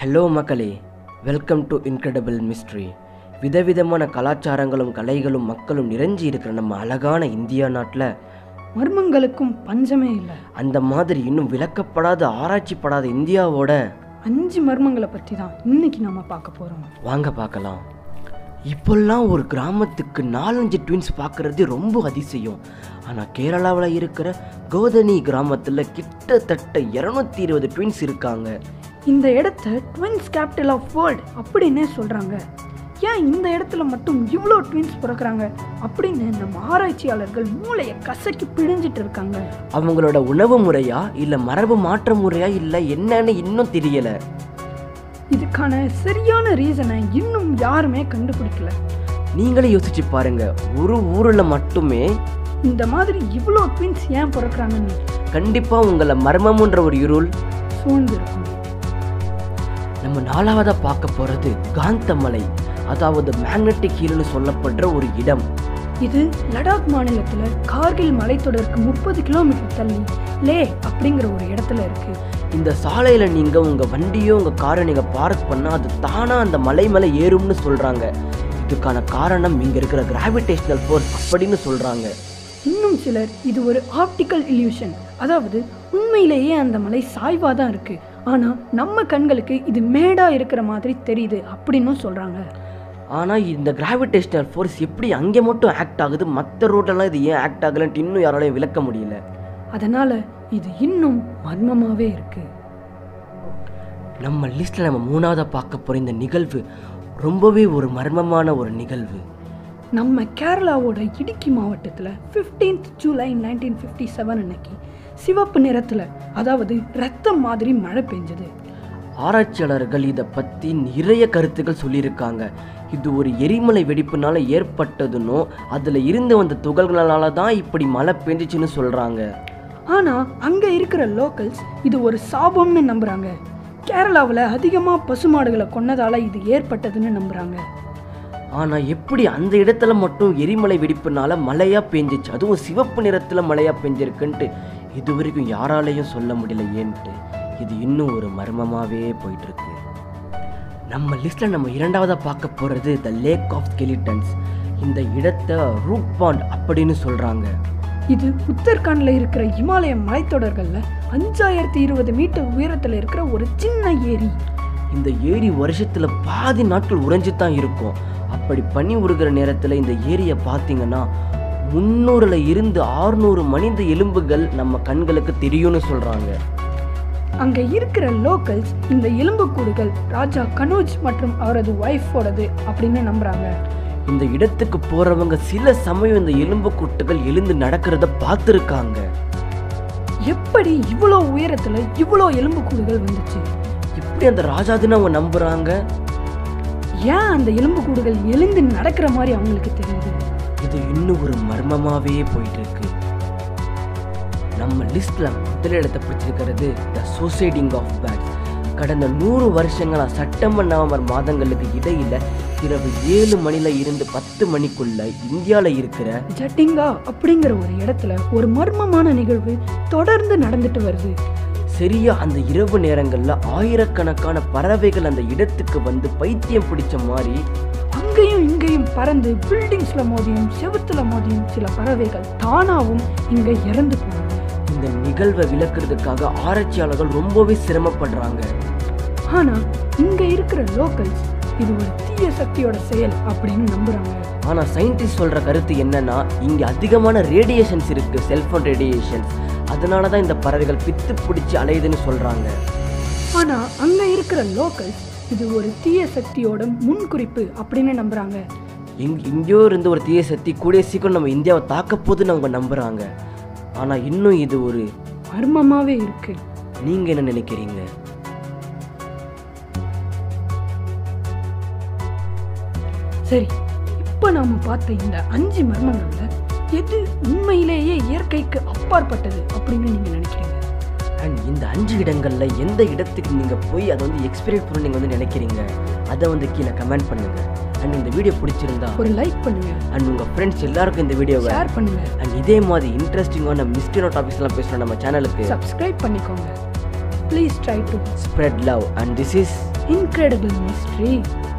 hello மக்களே welcome to incredible mystery விதவிதமான கலாச்சாரங்களும் கலைகளும் மக்களும் நிறைஞ்சி இருக்கிற நம்ம அழகான இந்தியா நாட்டில் மர்மங்களுக்கும் பஞ்சமே இல்லை அந்த மாதிரி இன்னும் விளக்கப்படாத ஆராய்ச்சிப்படாத இந்தியாவோட அஞ்சு மர்மங்களை பற்றி தான் இன்னைக்கு நாம பார்க்க போகிறோம் வாங்க பார்க்கலாம் இப்போல்லாம் ஒரு கிராமத்துக்கு நாலஞ்சு ட்வின்ஸ் பார்க்குறது ரொம்ப அதிசயம் ஆனால் கேரளாவில் இருக்கிற கோதனி கிராமத்தில் கிட்டத்தட்ட இரநூத்தி இருபது ட்வின்ஸ் இருக்காங்க இந்த இடத்த ட்வின்ஸ் கேபிட்டல் ஆஃப் வேர்ல்ட் அப்படின்னே சொல்கிறாங்க ஏன் இந்த இடத்துல மட்டும் இவ்வளோ ட்வின்ஸ் பிறக்கிறாங்க அப்படின்னு நம்ம ஆராய்ச்சியாளர்கள் மூளையை கசக்கி பிழிஞ்சிட்டு இருக்காங்க அவங்களோட உணவு முறையா இல்லை மரபு மாற்ற முறையா இல்லை என்னன்னு இன்னும் தெரியலை இதுக்கான சரியான ரீசனை இன்னும் யாருமே கண்டுபிடிக்கல நீங்களே யோசிச்சு பாருங்க ஒரு ஊரில் மட்டுமே இந்த மாதிரி இவ்வளோ ட்வின்ஸ் ஏன் பிறக்கிறாங்கன்னு கண்டிப்பாக உங்களை மர்மம்ன்ற ஒரு இருள் சூழ்ந்து இருக்கும் நம்ம நாலாவதாக பார்க்க போகிறது காந்தமலை அதாவது மேக்னெட்டிக் ஹீல்னு சொல்லப்படுற ஒரு இடம் இது லடாக் மாநிலத்தில் கார்கில் மலைத்தொடருக்கு முப்பது கிலோமீட்டர் தள்ளி லே அப்படிங்கிற ஒரு இடத்துல இருக்கு இந்த சாலையில் நீங்கள் உங்கள் வண்டியோ உங்கள் காரை நீங்கள் பார்க் பண்ணால் அது தானாக அந்த மலை மேலே ஏறும்னு சொல்கிறாங்க இதுக்கான காரணம் இங்கே இருக்கிற கிராவிடேஷனல் ஃபோர்ஸ் அப்படின்னு சொல்கிறாங்க இன்னும் சிலர் இது ஒரு ஆப்டிக்கல் இல்யூஷன் அதாவது உண்மையிலேயே அந்த மலை சாய்வாக தான் இருக்கு ஆனால் நம்ம கண்களுக்கு இது மேடா இருக்கிற மாதிரி தெரியுது அப்படின்னும் சொல்றாங்க ஆனால் இந்த கிராவிடேஷனல் ஃபோர்ஸ் எப்படி அங்கே மட்டும் ஆக்ட் ஆகுது மற்ற ரோட்டெல்லாம் இது ஏன் ஆக்ட் ஆகலன்ட்டு இன்னும் யாராலையும் விளக்க முடியல அதனால இது இன்னும் மர்மமாவே இருக்கு நம்ம லிஸ்ட்டில் நம்ம மூணாவதாக பார்க்க போகிற இந்த நிகழ்வு ரொம்பவே ஒரு மர்மமான ஒரு நிகழ்வு நம்ம கேரளாவோட இடுக்கி மாவட்டத்தில் 15th July nineteen fifty seven அன்னைக்கு சிவப்பு நிறத்தில் அதாவது ரத்தம் மாதிரி மழை பெஞ்சது ஆராய்ச்சியாளர்கள் இதை பற்றி நிறைய கருத்துக்கள் சொல்லியிருக்காங்க இது ஒரு எரிமலை வெடிப்புனால ஏற்பட்டதுன்னோ அதில் இருந்து வந்த துகள்களால தான் இப்படி மழை பெஞ்சிச்சுன்னு சொல்கிறாங்க ஆனால் அங்கே இருக்கிற லோக்கல்ஸ் இது ஒரு சாபம்னு நம்புகிறாங்க கேரளாவில் அதிகமாக பசுமாடுகளை கொன்னதால இது ஏற்பட்டதுன்னு நம்புகிறாங்க ஆனால் எப்படி அந்த இடத்துல மட்டும் எரிமலை வெடிப்புனால மழையாக பெஞ்சிச்சு அதுவும் சிவப்பு நிறத்தில் மழையாக பெஞ்சிருக்குன்ட்டு இது வரைக்கும் யாராலையும் சொல்ல முடியல ஏன்ட்டு இது இன்னும் ஒரு மர்மமாகவே போயிட்டுருக்கு நம்ம லிஸ்ட்டில் நம்ம இரண்டாவதாக பார்க்க போகிறது த லேக் ஆஃப் ஸ்கெலிட்டன்ஸ் இந்த இடத்த ரூட் பாண்ட் அப்படின்னு சொல்கிறாங்க இது உத்தரகாண்டில் இருக்கிற இமாலய மலைத்தொடர்களில் அஞ்சாயிரத்தி இருபது மீட்டர் உயரத்தில் இருக்கிற ஒரு சின்ன ஏரி இந்த ஏரி வருஷத்துல பாதி நாட்கள் உறைஞ்சு தான் இருக்கும் அப்படி பனி உருகிற நேரத்துல இந்த ஏரியை பார்த்தீங்கன்னா முந்நூறுல இருந்து ஆறுநூறு மனித எலும்புகள் நம்ம கண்களுக்கு தெரியும்னு சொல்றாங்க அங்கே இருக்கிற லோக்கல்ஸ் இந்த எலும்புக்கூடுகள் ராஜா கனோஜ் மற்றும் அவரது ஒய்ஃபோடது அப்படின்னு நம்புறாங்க இந்த இடத்துக்கு போறவங்க சில சமயம் இந்த எலும்பு கூட்டுகள் எழுந்து நடக்கிறத பார்த்துருக்காங்க எப்படி இவ்வளோ உயரத்தில் இவ்வளோ எலும்புக்கூடுகள் வந்துச்சு எப்படி அந்த ராஜாதுன்னு அவங்க நம்புறாங்க ஏன் அந்த எலும்புக்கூடுகள் எழுந்து நடக்கிற மாதிரி அவங்களுக்கு தெரியுது இது இன்னும் ஒரு மர்மமாவே போயிட்டு இருக்கு நம்ம லிஸ்ட்ல முதல் இடத்தை பிடிச்சிருக்கிறது த சூசைடிங் ஆஃப் பேட்ஸ் கடந்த நூறு வருஷங்களா செப்டம்பர் நவம்பர் மாதங்களுக்கு இடையில இரவு ஏழு மணில இருந்து பத்து மணிக்குள்ள இந்தியால இருக்கிற ஜட்டிங்கா அப்படிங்கிற ஒரு இடத்துல ஒரு மர்மமான நிகழ்வு தொடர்ந்து நடந்துட்டு வருது சரியா அந்த இரவு நேரங்கள்ல ஆயிரக்கணக்கான பறவைகள் அந்த இடத்துக்கு வந்து பைத்தியம் பிடிச்ச மாதிரி அங்கேயும் இங்கேயும் பறந்து பில்டிங்ஸ்ல மோதியும் செவுத்துல மோதியும் சில பறவைகள் தானாவும் இங்க இறந்து போனாங்க இந்த நிகழ்வை விளக்குறதுக்காக ஆராய்ச்சியாளர்கள் ரொம்பவே சிரமப்படுறாங்க ஆனா இங்க இருக்கிற லோக்கல்ஸ் இது ஒரு தீய சக்தியோட செயல் அப்படின்னு நம்புறாங்க ஆனா சயின்டிஸ்ட் சொல்ற கருத்து என்னன்னா இங்க அதிகமான ரேடியேஷன்ஸ் இருக்கு செல்போன் ரேடியேஷன்ஸ் அதனால தான் இந்த பறவைகள் பித்து பிடிச்சி அலையுதுன்னு சொல்றாங்க ஆனா அங்க இருக்கிற லோக்கல்ஸ் இது ஒரு தீய சக்தியோட முன்குறிப்பு அப்படின்னு நம்புறாங்க இங் இங்கேயோ இருந்து ஒரு தீய சக்தி கூடிய சீக்கிரம் நம்ம இந்தியாவை தாக்க போகுதுன்னு அவங்க நம்புறாங்க ஆனா இன்னும் இது ஒரு மர்மமாவே இருக்கு நீங்க என்ன நினைக்கிறீங்க சரி இப்போ நாம பார்த்த இந்த அஞ்சு மர்மங்கள்ல எது உண்மையிலேயே இயற்கைக்கு அப்பாற்பட்டது அப்படின்னு நீங்க நினைக்கிறீங்க அண்ட் இந்த அஞ்சு இடங்கள்ல எந்த இடத்துக்கு நீங்க போய் அதை வந்து எக்ஸ்பீரியன்ஸ் பண்ண நீங்க வந்து நினைக்கிறீங்க அதை வந்து கீழே கமெண்ட் பண்ணுங்க அண்ட் இந்த வீடியோ பிடிச்சிருந்தா ஒரு லைக் பண்ணுங்க அண்ட் உங்க ஃப்ரெண்ட்ஸ் எல்லாருக்கும் இந்த வீடியோவை ஷேர் பண்ணுங்க அண்ட் இதே மாதிரி இன்ட்ரெஸ்டிங்கான மிஸ்டீனோ டாபிக்ஸ்லாம் பேசுகிறோம் நம்ம சேனலுக்கு சப்ஸ்கிரைப் பண்ணிக்கோங்க please try to spread love and this is incredible mystery